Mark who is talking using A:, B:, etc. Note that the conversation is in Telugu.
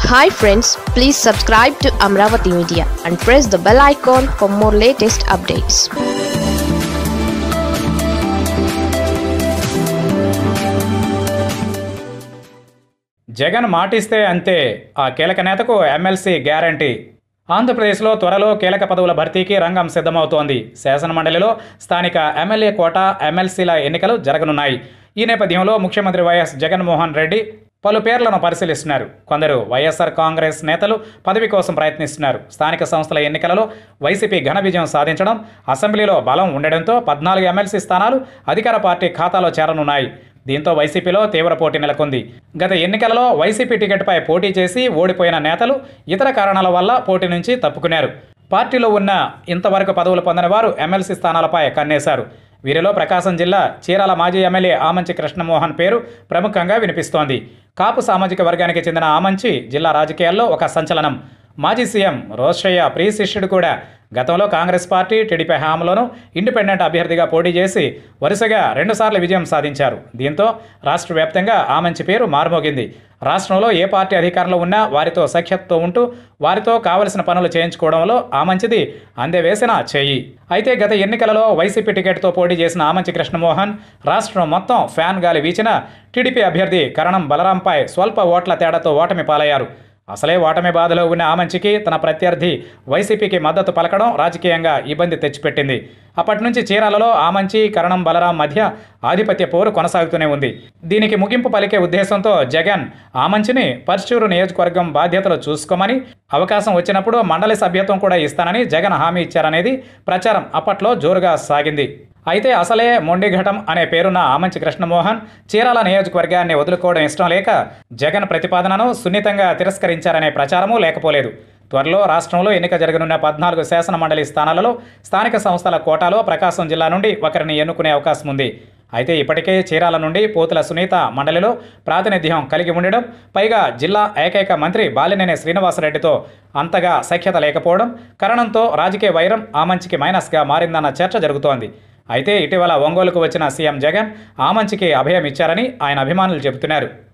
A: hi friends please subscribe to Amaravati media and press the bell icon for more latest updates
B: Jagan మాటిస్తే అంతే ఆ కీలక నేతకు ఎమ్మెల్సీ గ్యారంటీ ఆంధ్రప్రదేశ్లో త్వరలో కీలక పదవుల భర్తీకి రంగం సిద్ధమవుతోంది శాసనమండలిలో స్థానిక ఎమ్మెల్యే కోట ఎమ్మెల్సీల ఎన్నికలు జరగనున్నాయి ఈ నేపథ్యంలో ముఖ్యమంత్రి వైఎస్ జగన్మోహన్ రెడ్డి పలు పేర్లను పరిశీలిస్తున్నారు కొందరు వైఎస్ఆర్ కాంగ్రెస్ నేతలు పదవి కోసం ప్రయత్నిస్తున్నారు స్థానిక సంస్థల ఎన్నికలలో వైసీపీ ఘన విజయం సాధించడం అసెంబ్లీలో బలం ఉండడంతో పద్నాలుగు ఎమ్మెల్సీ స్థానాలు అధికార పార్టీ ఖాతాలో చేరనున్నాయి దీంతో వైసీపీలో తీవ్ర పోటీ నెలకొంది గత ఎన్నికలలో వైసీపీ టికెట్పై పోటీ చేసి ఓడిపోయిన నేతలు ఇతర కారణాల వల్ల పోటీ నుంచి తప్పుకున్నారు పార్టీలో ఉన్న ఇంతవరకు పదవులు పొందని వారు ఎమ్మెల్సీ స్థానాలపై కన్నేశారు వీరిలో ప్రకాశం జిల్లా చీరాల మాజీ ఎమ్మెల్యే ఆమంచి కృష్ణమోహన్ పేరు ప్రముఖంగా వినిపిస్తోంది కాపు సామాజిక వర్గానికి చెందిన ఆమంచి జిల్లా రాజకీయాల్లో ఒక సంచలనం మాజీ సీఎం రోషయ్య ప్రియ శిష్యుడు కూడా గతంలో కాంగ్రెస్ పార్టీ టీడీపీ హామీలోనూ ఇండిపెండెంట్ అభ్యర్థిగా పోటీ చేసి వరుసగా రెండుసార్లు విజయం సాధించారు దీంతో రాష్ట్ర వ్యాప్తంగా ఆ మంచి పేరు మారుమోగింది రాష్ట్రంలో ఏ పార్టీ అధికారంలో ఉన్నా వారితో సఖ్యతతో ఉంటూ వారితో కావలసిన పనులు చేయించుకోవడంలో ఆ మంచిది అందే వేసిన చెయ్యి అయితే గత ఎన్నికలలో వైసీపీ టికెట్తో పోటీ చేసిన ఆమంచి కృష్ణమోహన్ రాష్ట్రం మొత్తం ఫ్యాన్ గాలి వీచిన టీడీపీ అభ్యర్థి కరణం బలరాంపై స్వల్ప ఓట్ల తేడాతో ఓటమి పాలయ్యారు అసలే ఓటమి బాధలో ఉన్న ఆమంచికి తన ప్రత్యర్థి వైసీపీకి మద్దతు పలకడం రాజకీయంగా ఇబ్బంది తెచ్చిపెట్టింది అప్పటి నుంచి చీరాలలో ఆమంచి కరణం బలరాం మధ్య ఆధిపత్య పోరు కొనసాగుతూనే ఉంది దీనికి ముగింపు పలికే ఉద్దేశంతో జగన్ ఆమంచిని పర్చూరు నియోజకవర్గం బాధ్యతలు చూసుకోమని అవకాశం వచ్చినప్పుడు మండలి సభ్యత్వం కూడా ఇస్తానని జగన్ హామీ ఇచ్చారనేది ప్రచారం అప్పట్లో జోరుగా సాగింది అయితే అసలే మొండిఘటం అనే పేరున్న ఆమంచి కృష్ణమోహన్ చీరాల నియోజకవర్గాన్ని వదులుకోవడం ఇష్టం లేక జగన్ ప్రతిపాదనను సున్నితంగా తిరస్కరించారనే ప్రచారమూ లేకపోలేదు త్వరలో రాష్ట్రంలో ఎన్నిక జరగనున్న పద్నాలుగు శాసన మండలి స్థానాలలో స్థానిక సంస్థల కోటాలో ప్రకాశం జిల్లా నుండి ఒకరిని ఎన్నుకునే అవకాశం ఉంది అయితే ఇప్పటికే చీరాల నుండి పోతుల సునీత మండలిలో ప్రాతినిధ్యం కలిగి ఉండడం పైగా జిల్లా ఏకైక మంత్రి బాలినేని శ్రీనివాసరెడ్డితో అంతగా సఖ్యత లేకపోవడం కారణంతో రాజకీయ వైరం ఆమంచికి మైనస్గా మారిందన్న చర్చ జరుగుతోంది అయితే ఇటీవల ఒంగోలుకు వచ్చిన సీఎం జగన్ ఆమంచికి అభయం ఇచ్చారని ఆయన అభిమానులు చెబుతున్నారు